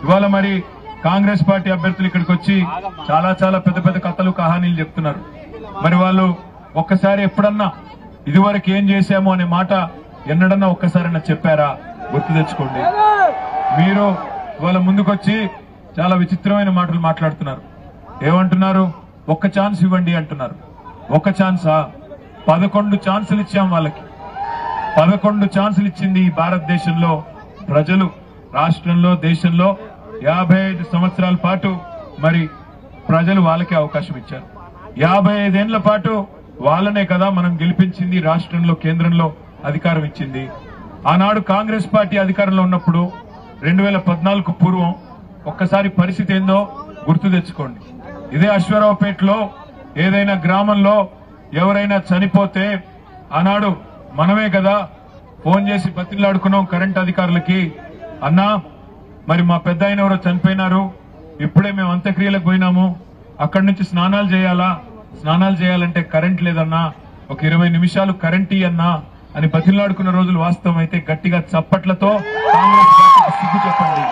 ఇవాళ మరి కాంగ్రెస్ పార్టీ అభ్యర్థులు ఇక్కడికి వచ్చి చాలా చాలా పెద్ద పెద్ద కథలు కహానీలు చెప్తున్నారు మరి వాళ్ళు ఒక్కసారి ఎప్పుడన్నా ఇదివరకు ఏం చేశాము అనే మాట ఎన్నడన్నా ఒక్కసారైనా చెప్పారా గుర్తు తెచ్చుకోండి మీరు ఇవాళ ముందుకొచ్చి చాలా విచిత్రమైన మాటలు మాట్లాడుతున్నారు ఏమంటున్నారు ఒక్క ఛాన్స్ ఇవ్వండి అంటున్నారు ఒక్క ఛాన్సా పదకొండు ఛాన్సులు ఇచ్చాం వాళ్ళకి పదకొండు ఛాన్సులు ఇచ్చింది ఈ భారతదేశంలో ప్రజలు రాష్ట్రంలో దేశంలో యాభై ఐదు సంవత్సరాల పాటు మరి ప్రజలు వాళ్ళకే అవకాశం ఇచ్చారు యాభై ఐదేళ్ల పాటు వాళ్ళనే కదా మనం గెలిపించింది రాష్ట్రంలో కేంద్రంలో అధికారం ఇచ్చింది ఆనాడు కాంగ్రెస్ పార్టీ అధికారంలో ఉన్నప్పుడు రెండు వేల పద్నాలుగు పూర్వం ఒక్కసారి పరిస్థితి ఏందో గుర్తు తెచ్చుకోండి ఇదే అశ్వరావుపేటలో ఏదైనా గ్రామంలో ఎవరైనా చనిపోతే ఆనాడు మనమే కదా ఫోన్ చేసి బతిలాడుకున్నాం కరెంట్ అధికారులకి అన్నా మరి మా పెద్ద ఆయన ఎవరో చనిపోయినారు ఇప్పుడే మేము అంత్యక్రియలకు పోయినాము అక్కడి నుంచి స్నానాలు చేయాలా స్నానాలు చేయాలంటే కరెంట్ లేదన్నా ఒక ఇరవై నిమిషాలు కరెంట్ అన్నా అని బతిలాడుకున్న రోజులు వాస్తవం అయితే గట్టిగా చప్పట్లతో కాంగ్రెస్ పార్టీకి సిగ్గు చెప్పండి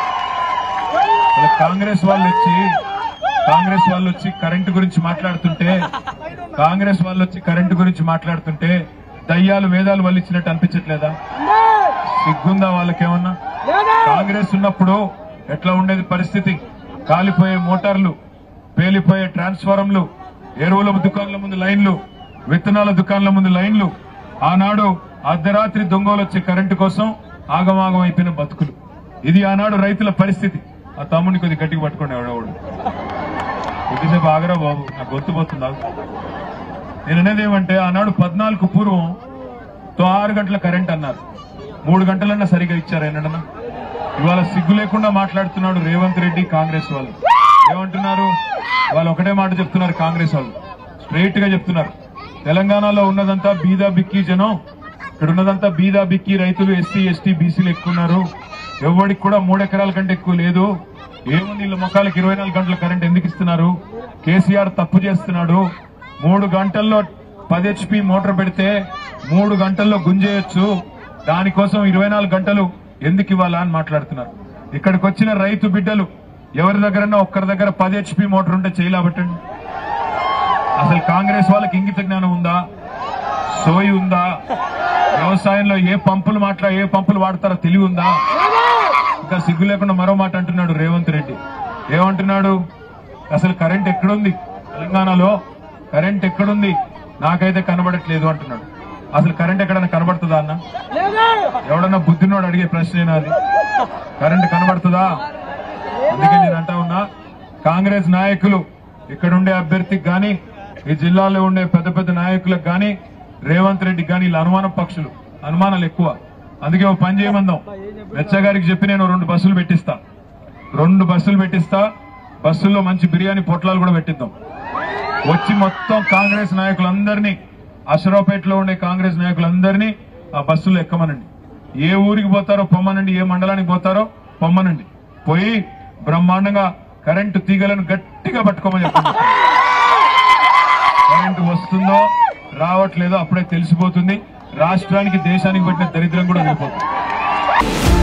ఇలా కాంగ్రెస్ వాళ్ళు వచ్చి కాంగ్రెస్ వాళ్ళు వచ్చి కరెంటు గురించి మాట్లాడుతుంటే కాంగ్రెస్ వాళ్ళు వచ్చి కరెంటు గురించి మాట్లాడుతుంటే దయ్యాలు వేదాలు వల్లించినట్టు అనిపించట్లేదా సిగ్గుందా వాళ్ళకేమన్నా కాంగ్రెస్ ఉన్నప్పుడు ఎట్లా ఉండేది పరిస్థితి కాలిపోయే మోటార్లు పేలిపోయే ట్రాన్స్ఫారంలు ఎరువుల దుకాణాల ముందు లైన్లు విత్తనాల దుకాణాల ముందు లైన్లు ఆనాడు అర్ధరాత్రి దొంగలు వచ్చే కరెంటు కోసం ఆగమాగం అయిపోయిన బతుకులు ఇది ఆనాడు రైతుల పరిస్థితి ఆ తమ్ముని కొద్ది గట్టిగా పట్టుకోండి ఎవడెవడు కొద్దిసేపు ఆగరా బాబు నాకు గొంతుపోతుందా నేను అనేది ఏమంటే ఆనాడు పద్నాలుగు పూర్వం తో ఆరు గంటల కరెంట్ అన్నారు మూడు గంటలన్నా సరిగా ఇచ్చారు ఎన్నడన్నా ఇవాళ సిగ్గు లేకుండా మాట్లాడుతున్నాడు రేవంత్ రెడ్డి కాంగ్రెస్ వాళ్ళు ఏమంటున్నారు వాళ్ళు ఒకటే మాట చెప్తున్నారు కాంగ్రెస్ వాళ్ళు స్ట్రైట్ గా చెప్తున్నారు తెలంగాణలో ఉన్నదంతా బీదా బిక్కీ జనం ఇక్కడ ఉన్నదంతా బీదా బిక్కీ రైతులు ఎస్సీ ఎస్టీ బీసీలు ఎక్కువ ఉన్నారు ఎవరికి కూడా మూడెకరాల కంటే ఎక్కువ లేదు ఏముంది వీళ్ళ మొక్కలకి ఇరవై నాలుగు గంటల కరెంట్ ఎందుకు ఇస్తున్నారు కేసీఆర్ తప్పు చేస్తున్నాడు మూడు గంటల్లో పది హెచ్పి మోటార్ పెడితే మూడు గంటల్లో గుంజేయొచ్చు దానికోసం ఇరవై నాలుగు గంటలు ఎందుకు ఇవ్వాలా అని మాట్లాడుతున్నారు ఇక్కడికి వచ్చిన రైతు బిడ్డలు ఎవరి దగ్గరన్నా ఒక్కరి దగ్గర పది హెచ్పి మోటార్ ఉంటే చేయలేబట్టండి అసలు కాంగ్రెస్ వాళ్ళకి ఇంగిత జ్ఞానం ఉందా సోయి ఉందా వ్యవసాయంలో ఏ పంపులు మాట్లా ఏ పంపులు వాడతారో తెలివి ఉందా ఇంకా సిగ్గు లేకుండా మరో మాట అంటున్నాడు రేవంత్ రెడ్డి ఏమంటున్నాడు అసలు కరెంట్ ఎక్కడుంది తెలంగాణలో కరెంట్ ఎక్కడుంది నాకైతే కనబడట్లేదు అంటున్నాడు అసలు కరెంట్ ఎక్కడన్నా కనబడుతుందా అన్న ఎవడన్నా బుద్ధినోడు అడిగే ప్రశ్న అది కరెంట్ కనబడుతుందా అందుకే నేను అంటా ఉన్నా కాంగ్రెస్ నాయకులు ఇక్కడ ఉండే అభ్యర్థికి గాని ఈ జిల్లాలో ఉండే పెద్ద పెద్ద నాయకులకు గాని రేవంత్ రెడ్డికి గాని ఇలా అనుమానం పక్షులు అనుమానాలు ఎక్కువ అందుకే ఓ పని చేయమందాం వెచ్చగారికి చెప్పి నేను రెండు బస్సులు పెట్టిస్తా రెండు బస్సులు పెట్టిస్తా బస్సుల్లో మంచి బిర్యానీ పొట్లాలు కూడా పెట్టిద్దాం వచ్చి మొత్తం కాంగ్రెస్ నాయకులందరినీ అషరావుపేటలో ఉండే కాంగ్రెస్ నాయకులందరినీ ఆ బస్సులో ఎక్కమనండి ఏ ఊరికి పోతారో పొమ్మనండి ఏ మండలానికి పోతారో పొమ్మనండి పోయి బ్రహ్మాండంగా కరెంటు తీగలను గట్టిగా పట్టుకోమని చెప్పండి కరెంటు వస్తుందో రావట్లేదో అప్పుడే తెలిసిపోతుంది రాష్ట్రానికి దేశానికి పెట్టిన దరిద్రం కూడా వెళ్ళిపోతుంది